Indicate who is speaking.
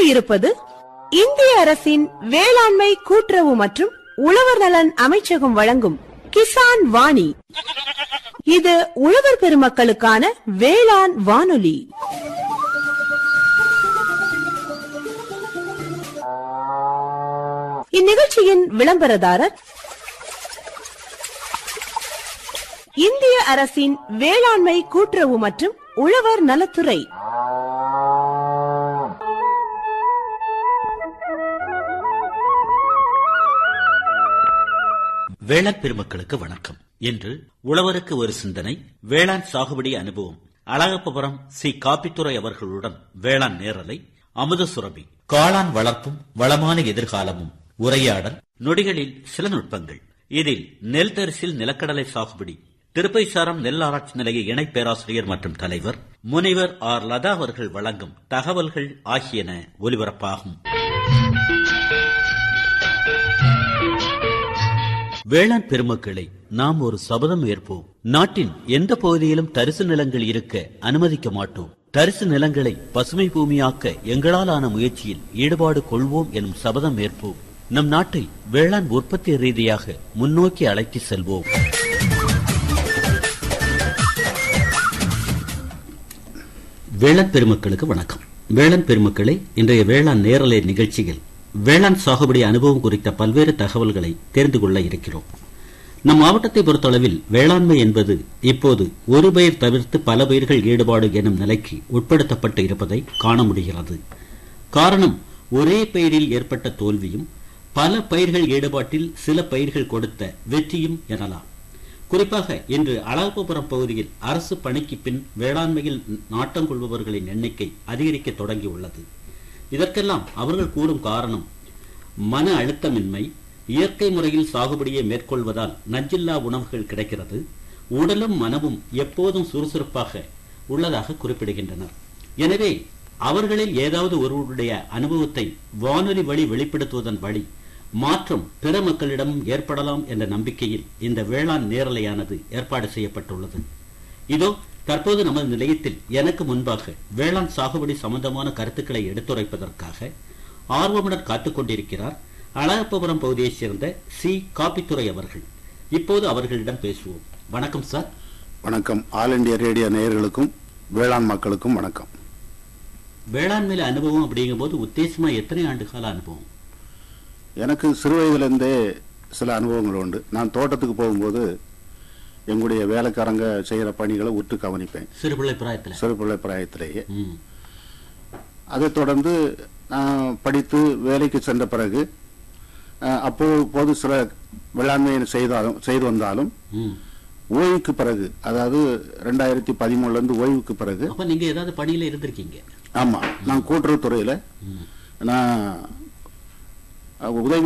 Speaker 1: இருப்பது இந்திய அரசின் வேளாண்மை கூட்டுறவு மற்றும் உழவர் நலன் அமைச்சகம் வழங்கும் கிசான் வாணி இது உழவர் பெருமக்களுக்கான வேளாண் வானொலி இந்நிகழ்ச்சியின் விளம்பரதாரர் இந்திய அரசின் வேளாண்மை கூட்டுறவு மற்றும் உழவர் நலத்துறை
Speaker 2: வேளாண் பெருமக்களுக்கு வணக்கம் இன்று உழவருக்கு ஒரு சிந்தனை வேளாண் சாகுபடி அனுபவம் அழகப்பபுரம் சி காப்பித்துறை அவர்களுடன் வேளாண் நேரலை அமுத சுரபி காளான் வளர்ப்பும் வளமான எதிர்காலமும் உரையாடல் நொடிகளில் சில நுட்பங்கள் இதில் நெல் தரிசில் நிலக்கடலை சாகுபடி திருப்பைசாரம் நெல் ஆராய்ச்சி நிலைய இணை பேராசிரியர் மற்றும் தலைவர் முனைவர் ஆர் லதா அவர்கள் வழங்கும் தகவல்கள் ஆகியன ஒலிபரப்பாகும் வேளாண் பெருமக்களை நாம் ஒரு சபதம் ஏற்போம் நாட்டின் எந்த பகுதியிலும் தரிசு நிலங்கள் இருக்க அனுமதிக்க மாட்டோம் தரிசு நிலங்களை பசுமை பூமியாக்க எங்களால் ஆன முயற்சியில் ஈடுபாடு கொள்வோம் எனும் சபதம் ஏற்போம் நம் நாட்டை வேளாண் உற்பத்தி ரீதியாக முன்னோக்கி அழைத்து செல்வோம் வேளாண் பெருமக்களுக்கு வணக்கம் வேளாண் பெருமக்களை இன்றைய வேளாண் நேரலை நிகழ்ச்சியில் வேளாண் சாகுபடி அனுபவம் குறித்த பல்வேறு தகவல்களை தெரிந்து கொள்ள இருக்கிறோம் நம் மாவட்டத்தை பொறுத்தளவில் வேளாண்மை என்பது இப்போது ஒரு பயிர் தவிர்த்து பல பயிர்கள் ஈடுபாடு எனும் நிலைக்கு உட்படுத்தப்பட்டு இருப்பதை காண முடிகிறது காரணம் ஒரே பயிரில் ஏற்பட்ட தோல்வியும் பல பயிர்கள் ஈடுபாட்டில் சில பயிர்கள் கொடுத்த வெற்றியும் எனலாம் குறிப்பாக இன்று அழகப்பபுரம் பகுதியில் அரசு பணிக்கு பின் வேளாண்மையில் நாட்டம் கொள்பவர்களின் எண்ணிக்கை அதிகரிக்க தொடங்கியுள்ளது இதற்கெல்லாம் அவர்கள் கூறும் காரணம் மன அழுத்தமின்மை இயற்கை முறையில் சாகுபடியை மேற்கொள்வதால் நஞ்சில்லா உணவுகள் கிடைக்கிறது உடலும் மனமும் எப்போதும் சுறுசுறுப்பாக உள்ளதாக குறிப்பிடுகின்றனர் எனவே அவர்களில் ஏதாவது ஒருவருடைய அனுபவத்தை வானொலி வழி வெளிப்படுத்துவதன் வழி மாற்றம் பிற மக்களிடமும் ஏற்படலாம் என்ற நம்பிக்கையில் இந்த வேளாண் நேரலையானது ஏற்பாடு செய்யப்பட்டுள்ளது இதோ தற்போது நமது நிலையத்தில் எனக்கு முன்பாக வேளாண் சாகுபடி சம்பந்தமான கருத்துக்களை எடுத்துரைப்பதற்காக ஆர்வமுடன் காத்துக் கொண்டிருக்கிறார் அழகப்பபுரம் பகுதியைச் சேர்ந்த சி காப்பித்துறை அவர்கள் இப்போது அவர்களிடம் பேசுவோம் வணக்கம் சார்
Speaker 3: வணக்கம் ஆல் இண்டியா ரேடியோ நேயர்களுக்கும் வேளாண் மக்களுக்கும் வணக்கம்
Speaker 2: வேளாண்மையில அனுபவம் அப்படிங்கும்போது உத்தேசமா எத்தனை ஆண்டு கால அனுபவம்
Speaker 3: எனக்கு சிறு வயதிலிருந்தே சில அனுபவங்கள் உண்டு நான் தோட்டத்துக்கு போகும்போது எங்களுடைய வேலைக்காரங்க செய்கிற பணிகளை உற்று கவனிப்பேன்
Speaker 2: சிறுபிள்ளை பிராயத்துல
Speaker 3: சிறுபிள்ளை பிராயத்திலேயே
Speaker 2: ம்,
Speaker 3: அதைத் தொடர்ந்து நான் படித்து வேலைக்கு சென்ற பிறகு அஹ், அப்போது சில வேளாண்மையை செய்தாலும் செய்து வந்தாலும்
Speaker 2: ம்.
Speaker 3: ஓய்வுக்கு பிறகு அதாவது ரெண்டாயிரத்தி பதிமூணுல இருந்து ஓய்வுக்கு பிறகு
Speaker 2: அப்ப நீங்க ஏதாவது பணியில இருந்திருக்கீங்க
Speaker 3: ஆமா நான் கூட்டுறவுத்துறையில
Speaker 2: ம்.
Speaker 3: நான் அஹ், உதவி